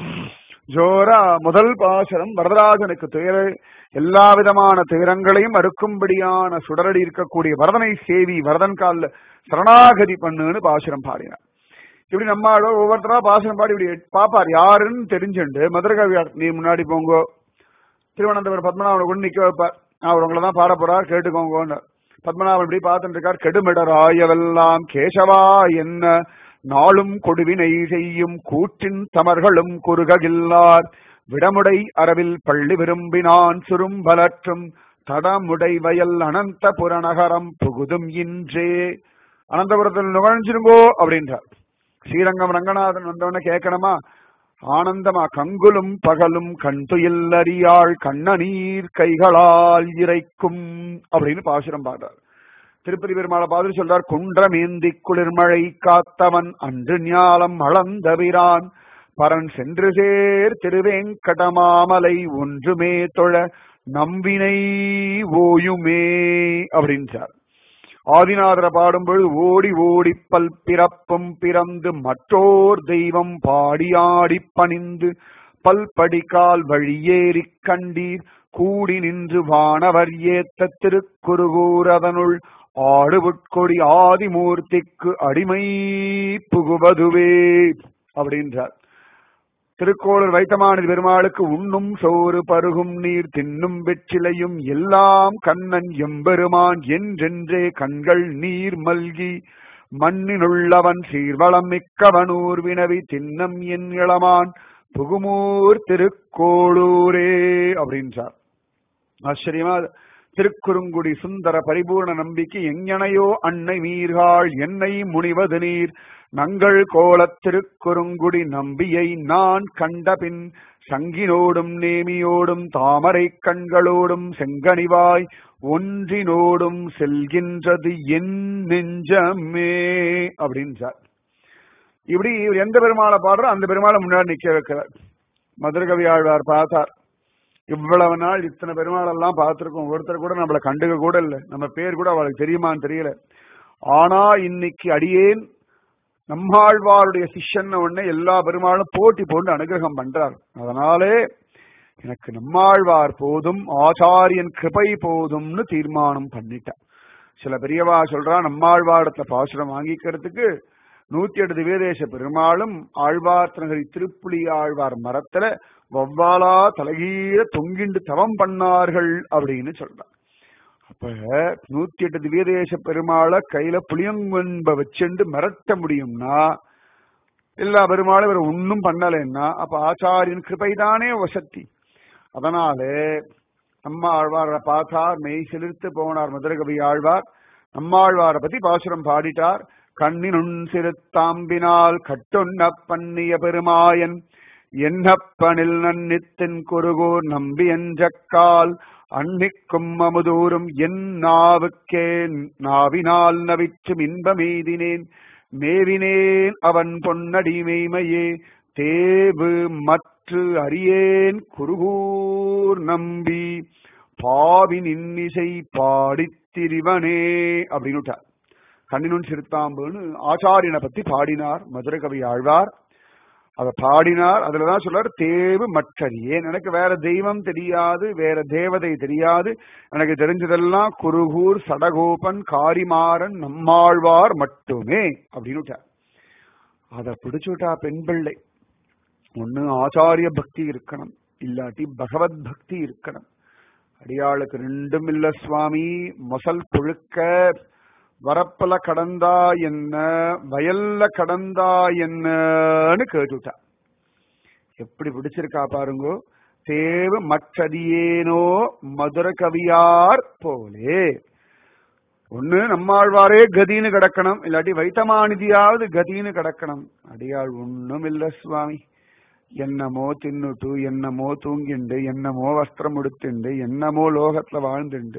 ஜோரா முதல் பாசனம் வரதராஜனுக்கு துயர எல்லா விதமான துயரங்களையும் அறுக்கும்படியான சுடரடி இருக்கக்கூடிய வரதனை சேவி வரதன் கால்ல சரணாகதி பண்ணுன்னு பாசுரம் பாடினார் இப்படி நம்ம ஆளோ ஒவ்வொருத்தரா பாசுரம் பாடி இப்படி பாப்பார் யாருன்னு தெரிஞ்சுண்டு மதுரகவியார் நீ முன்னாடி போங்கோ திருவனந்தபுரம் பத்மநாபனை கொண்டு நிக்க வைப்பார் அவர் உங்களை தான் பாட போறார் கேட்டுக்கோங்க பத்மநாபன் இப்படி பார்த்துட்டு இருக்கார் கெடுமிடராயவெல்லாம் கேசவா என்ன நாளும் கொடுவினை செய்யும் கூற்றின் தமர்களும் குறுககில்லார் விடமுடை அரவில் பள்ளி விரும்பினான் சுரும்பலற்றும் தடமுடை வயல் அனந்த புறநகரம் புகுதும் இன்றே அனந்தபுரத்தில் நுழைஞ்சிருங்கோ அப்படின்றார் ஸ்ரீரங்கம் ரங்கநாதன் வந்தவன கேட்கணுமா ஆனந்தமா கங்குலும் பகலும் கண்துயில் அறியாள் கண்ணநீர் கைகளால் இறைக்கும் அப்படின்னு பாசுரம் பாடுறார் திருப்பதி பெருமாளை பார்த்து சொல்றார் குன்றமேந்தி குளிர்மழை காத்தவன் அன்று ஞாலம் அளந்தவிரான் பரன் சென்று சேர் திருவேங்கடமாமலை ஒன்றுமே தொழ நம்பினை ஓயுமே அப்படின்றார் ஆதிநாதர பாடும்பொழுது ஓடி ஓடி பல் பிறப்பும் பிறந்து மற்றோர் தெய்வம் பாடியாடி பணிந்து பல் படிக்கால் வழியேறிக் கண்டீர் கூடி நின்று வானவர் ஏத்த திருக்குறுகூரதனுள் ஆடுபுட்கொடி ஆதிமூர்த்திக்கு அடிமை புகுவதுவே அப்படின்றார் திருக்கோளூர் வைத்தமானது பெருமாளுக்கு உண்ணும் சோறு பருகும் நீர் தின்னும் வெற்றிலையும் எல்லாம் கண்ணன் எம்பெருமான் என்றென்றே கண்கள் நீர் மல்கி மண்ணினுள்ளவன் சீர்வளம் மிக்கவனூர் வினவி தின்னம் என் இளமான் புகுமூர் திருக்கோளூரே அப்படின்றார் ஆச்சரியமா திருக்குறுங்குடி சுந்தர பரிபூர்ண நம்பிக்கை எங்கனையோ அன்னை மீர்காள் என்னை முனிவது நீர் நங்கள் கோலத் திருக்குறுங்குடி நம்பியை நான் கண்டபின் சங்கினோடும் நேமியோடும் தாமரை கண்களோடும் செங்கனிவாய் ஒன்றினோடும் செல்கின்றது என் நெஞ்சமே அப்படின்றார் இப்படி இவர் எந்த பெருமாளை பாடுறோ அந்த பெருமாளை முன்னாடி நிக்க வைக்கிறார் மதுரகவி ஆழ்வார் பார்த்தார் இவ்வளவு நாள் இத்தனை பெருமாளெல்லாம் பார்த்திருக்கோம் ஒருத்தர் கூட நம்மள கண்டுக்க கூட இல்ல நம்ம பேர் கூட அவளுக்கு தெரியுமான்னு தெரியல ஆனா இன்னைக்கு அடியேன் நம்மாழ்வாருடைய சிஷ்யன் உடனே எல்லா பெருமாளும் போட்டி போட்டு அனுகிரகம் பண்றார் அதனாலே எனக்கு நம்மாழ்வார் போதும் ஆச்சாரியன் கிருபை போதும்னு தீர்மானம் பண்ணிட்டேன் சில பெரியவா சொல்றா நம்மாழ்வாரத்துல பாசுரம் வாங்கிக்கிறதுக்கு நூத்தி எட்டு திவ்யதேச பெருமாளும் ஆழ்வார் தனகரி திருப்புலி ஆழ்வார் மரத்துல வவ்வாலா தலகீழ தொங்கிண்டு தவம் பண்ணார்கள் அப்படின்னு சொல்றார் அப்ப நூத்தி எட்டு திவ்யதேச பெருமாளை கையில புளியங்கொன்ப வச்சுண்டு மிரட்ட முடியும்னா எல்லா பெருமாளும் இவர் ஒன்னும் பண்ணலைன்னா அப்ப ஆச்சாரியன் கிருபைதானே வசத்தி அதனாலே நம்ம ஆழ்வாரை பார்த்தார் மெய் செலுத்து போனார் மதுரகவி ஆழ்வார் நம்மாழ்வாரை பத்தி பாசுரம் பாடிட்டார் கண்ணினுண் சிறுத்தாம்பினால் கட்டொன்ன பண்ணிய பெருமாயன் என்னப்பனில் நன்னித்தின் குருகூர் நம்பி என்றக்கால் அன்னிக்கும் அமுதூரும் என் நாவுக்கே நாவினால் நவிற்றும் இன்பமெய்தினேன் மேவினேன் அவன் பொன்னடி மெய்மையே தேவு மற்று அறியேன் குருகூர் நம்பி பாவின் இன்னிசை பாடித் திரிவனே அப்படின்னு கண்ணினுன் சிறுத்தாம்புன்னு ஆச்சாரியனை பத்தி பாடினார் மதுரை கவி ஆழ்வார் அதை பாடினார் அதுலதான் சொல்றார் தேவு மற்றறியேன் எனக்கு வேற தெய்வம் தெரியாது வேற தேவதை தெரியாது எனக்கு தெரிஞ்சதெல்லாம் குருகூர் சடகோபன் காரிமாறன் நம்மாழ்வார் மட்டுமே அப்படின்னு அதை பிடிச்சுட்டா பெண் பிள்ளை ஒண்ணு ஆச்சாரிய பக்தி இருக்கணும் இல்லாட்டி பகவத் பக்தி இருக்கணும் அடியாளுக்கு ரெண்டும் இல்ல சுவாமி மொசல் புழுக்க வரப்பல கடந்தா என்ன வயல்ல கடந்தா என்னன்னு கேட்டுட்டா எப்படி பிடிச்சிருக்கா பாருங்கோ தேவ மற்றதியேனோ மதுர கவியார் போலே ஒண்ணு நம்மாழ்வாரே கதின்னு கிடக்கணும் இல்லாட்டி வைத்தமானிதியாவது கதின்னு கிடக்கணும் அடியாள் ஒண்ணும் இல்ல சுவாமி என்னமோ தின்னுட்டு என்னமோ தூங்கிண்டு என்னமோ வஸ்திரம் உடுத்துண்டு என்னமோ லோகத்துல வாழ்ந்துண்டு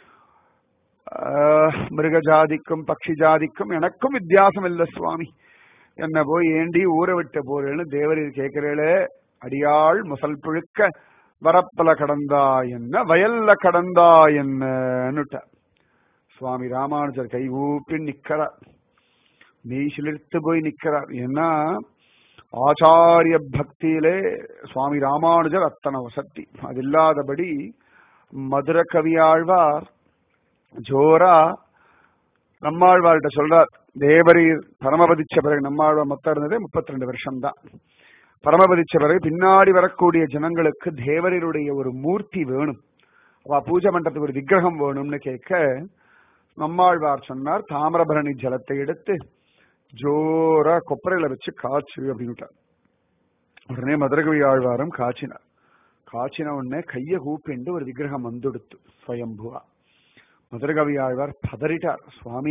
மிருக ஜாதிக்கும் பக்ஷி ஜாதிக்கும் எனக்கும் வித்தியாசம் இல்ல சுவாமி என்ன போய் ஏண்டி ஊற விட்ட போறேன்னு தேவரீர் கேட்கிறேளே அடியாள் முசல் புழுக்க வரப்பல கடந்தா என்ன வயல்ல கடந்தா என்னன்னுட்ட சுவாமி ராமானுஜர் கை ஊப்பி நிக்கிறார் மெய் சிலிர்த்து போய் நிக்கிறார் ஏன்னா ஆச்சாரிய பக்தியிலே சுவாமி ராமானுஜர் அத்தனை வசதி அது இல்லாதபடி மதுர கவியாழ்வார் ஜோரா நம்மாழ்வார்கிட்ட சொல்றார் தேவரீர் பரமபதிச்ச பிறகு நம்மாழ்வார் மொத்தம் இருந்ததே முப்பத்தி ரெண்டு வருஷம் தான் பரமபதிச்ச பிறகு பின்னாடி வரக்கூடிய ஜனங்களுக்கு தேவரீருடைய ஒரு மூர்த்தி வேணும் அவ பூஜை மண்டபத்துக்கு ஒரு விக்கிரகம் வேணும்னு கேட்க நம்மாழ்வார் சொன்னார் தாமிரபரணி ஜலத்தை எடுத்து ஜோரா கொப்பரையில வச்சு காய்ச்சு அப்படின்னுட்டார் உடனே மதுரகவி ஆழ்வாரம் காய்ச்சினார் காய்ச்சின உடனே கைய கூப்பிண்டு ஒரு விக்கிரகம் வந்துடுத்து ஸ்வயம்புவா மதுரகவி ஆழ்வார் பதறிட்டார் சுவாமி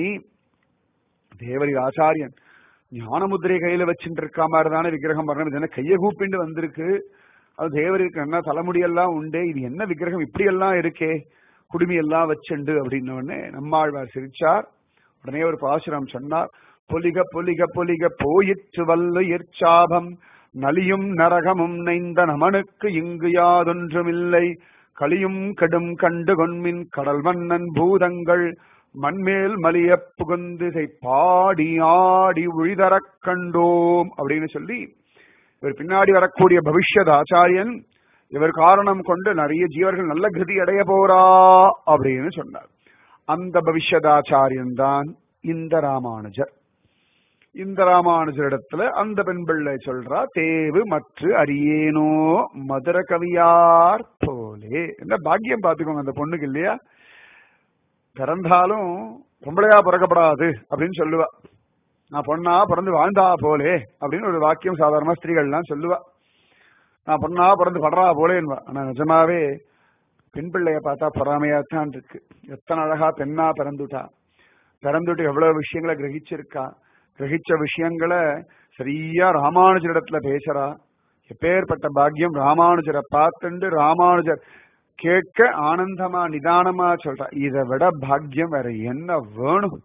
தேவரி ஆச்சாரியன் ஞானமுத்திரை கையில வச்சுட்டு இருக்கா மாதிரி தானே விக்கிரகம் வரணும் இது என்ன கைய கூப்பிண்டு வந்திருக்கு அது தேவருக்கு என்ன தலைமுடியெல்லாம் உண்டே இது என்ன விக்கிரகம் இப்படி எல்லாம் இருக்கே குடுமி எல்லாம் வச்சுண்டு அப்படின்ன உடனே நம்மாழ்வார் சிரிச்சார் உடனே ஒரு பாசுரம் சொன்னார் பொலிக பொலிக பொலிக போயிற்று வல்ல எற்சாபம் நலியும் நரகமும் நைந்த நமனுக்கு இங்கு யாதொன்றுமில்லை களியும் கடும் கண்டு கொன்மின் கடல் மன்னன் பூதங்கள் மண்மேல் மலிய புகுந்து பாடி ஆடி உழிதரக் கண்டோம் அப்படின்னு சொல்லி இவர் பின்னாடி வரக்கூடிய பவிஷ்யத் ஆச்சாரியன் இவர் காரணம் கொண்டு நிறைய ஜீவர்கள் நல்ல கதி அடைய போறா அப்படின்னு சொன்னார் அந்த பவிஷ்யதாச்சாரியன் தான் இந்த ராமானுஜர் இந்த ராமானுஜரிடத்துல அந்த பெண் பிள்ளை சொல்றா தேவு மற்ற அரியேனோ மதுர கவியார் போலே என்ன பாக்கியம் பாத்துக்கோங்க அந்த பொண்ணுக்கு இல்லையா பிறந்தாலும் பொம்பளையா பிறக்கப்படாது அப்படின்னு சொல்லுவா நான் பொண்ணா பிறந்து வாழ்ந்தா போலே அப்படின்னு ஒரு வாக்கியம் சாதாரண ஸ்திரீகள்லாம் சொல்லுவா நான் பொண்ணா பிறந்து படுறா போலேன்வா ஆனா நிஜமாவே பெண் பிள்ளைய பார்த்தா பொறாமையாத்தான் இருக்கு எத்தனை அழகா பெண்ணா பிறந்துட்டா பிறந்துட்டு எவ்வளவு விஷயங்களை கிரகிச்சிருக்கா கிரகிச்ச விஷயங்களை சரியா ராமானுஜரிடத்துல பேசுறா எப்பேற்பட்ட பாக்கியம் ராமானுஜரை பார்த்துண்டு ராமானுஜர் கேட்க ஆனந்தமா நிதானமா சொல்றா இதை விட பாக்கியம் வேற என்ன வேணும்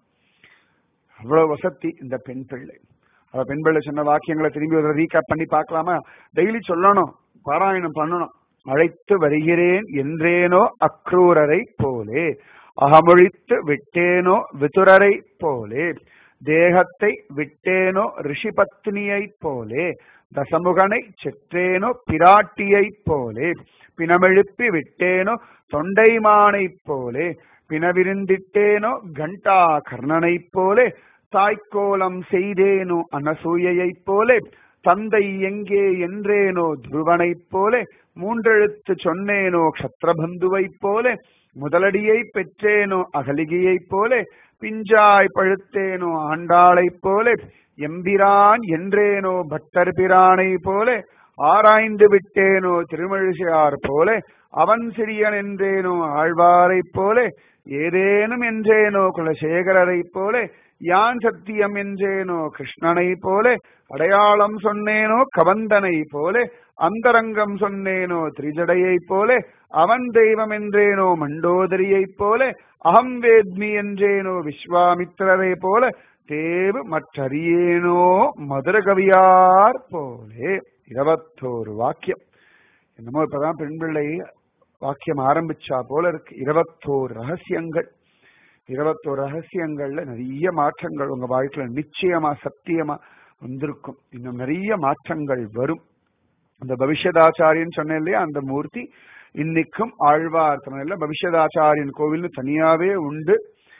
அவ்வளவு வசதி இந்த பெண் பிள்ளை அவ பெண் பிள்ளை சொன்ன வாக்கியங்களை திரும்பி ஒரு ரீகேப் பண்ணி பார்க்கலாமா டெய்லி சொல்லணும் பாராயணம் பண்ணணும் அழைத்து வருகிறேன் என்றேனோ அக்ரூரரை போலே அகமொழித்து விட்டேனோ விதுரரை போலே தேகத்தை விட்டேனோ ரிஷிபத்னியைப் போலே தசமுகனை செற்றேனோ பிராட்டியைப் போலே பிணமெழுப்பி விட்டேனோ தொண்டைமானைப் போலே பிணவிருந்திட்டேனோ கண்டா கர்ணனைப் போலே தாய்க்கோலம் செய்தேனோ அனசூயைப் போலே தந்தை எங்கே என்றேனோ துருவனைப் போலே மூன்றெழுத்து சொன்னேனோ க்ஷத்ரபந்துவைப் போலே முதலடியை பெற்றேனோ அகலிகையைப் போலே பிஞ்சாய் பழுத்தேனோ ஆண்டாளைப் போலே எம்பிரான் என்றேனோ பட்டர் பிரானை போலே ஆராய்ந்து விட்டேனோ திருமழிசையார் போலே அவன் சிறியன் என்றேனோ ஆழ்வாரைப் போலே ஏதேனும் என்றேனோ குலசேகரரைப் போலே யான் சத்தியம் என்றேனோ கிருஷ்ணனை போலே அடையாளம் சொன்னேனோ கவந்தனை போலே அந்தரங்கம் சொன்னேனோ திரிஜடையைப் போலே அவன் தெய்வம் என்றேனோ மண்டோதரியைப் போலே அகம் வேத்மி என்றேனோ விஸ்வாமித்திரரை போல தேவு மற்றறியேனோ மதுர கவியார் போலே இருபத்தோரு வாக்கியம் என்னமோ இப்பதான் பெண் பிள்ளை வாக்கியம் ஆரம்பிச்சா போல இருக்கு இருபத்தோரு ரகசியங்கள் இருபத்தோரு ரகசியங்கள்ல நிறைய மாற்றங்கள் உங்க வாழ்க்கையில நிச்சயமா சத்தியமா வந்திருக்கும் இன்னும் நிறைய மாற்றங்கள் வரும் அந்த பவிஷ்யதாச்சாரியன் சொன்னேன் இல்லையா அந்த மூர்த்தி இன்னைக்கும் ஆழ்வார் தமிழ்ல பவிஷ்யதாச்சாரியன் கோவில்னு தனியாவே உண்டு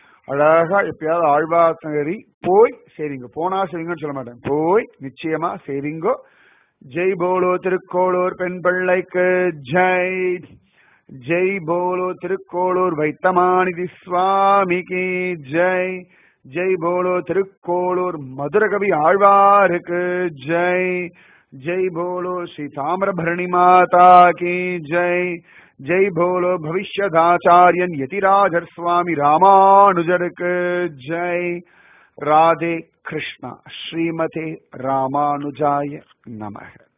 அழகா எப்பயாவது ஆழ்வார் நகரி போய் சேரிங்க போனா சேரிங்கன்னு சொல்ல மாட்டேன் போய் நிச்சயமா சேரிங்கோ ஜெய் போலோ திருக்கோளூர் பெண் பிள்ளைக்கு ஜெய் ஜெய் போலோ திருக்கோளூர் வைத்தமானிதி சுவாமிக்கு ஜெய் ஜெய் போலோ திருக்கோளூர் மதுரகவி ஆழ்வாருக்கு ஜெய் ஜெய் போலோ ஸ்ரீ தாமிரபரணி மாதா கி ஜெய் ஜெய் போலோ பவிஷ்யதாச்சாரியன் யதிராஜர் சுவாமி ராமானுஜருக்கு ஜெய் ராதே கிருஷ்ணா ஸ்ரீமதே ராமானுஜாய நமக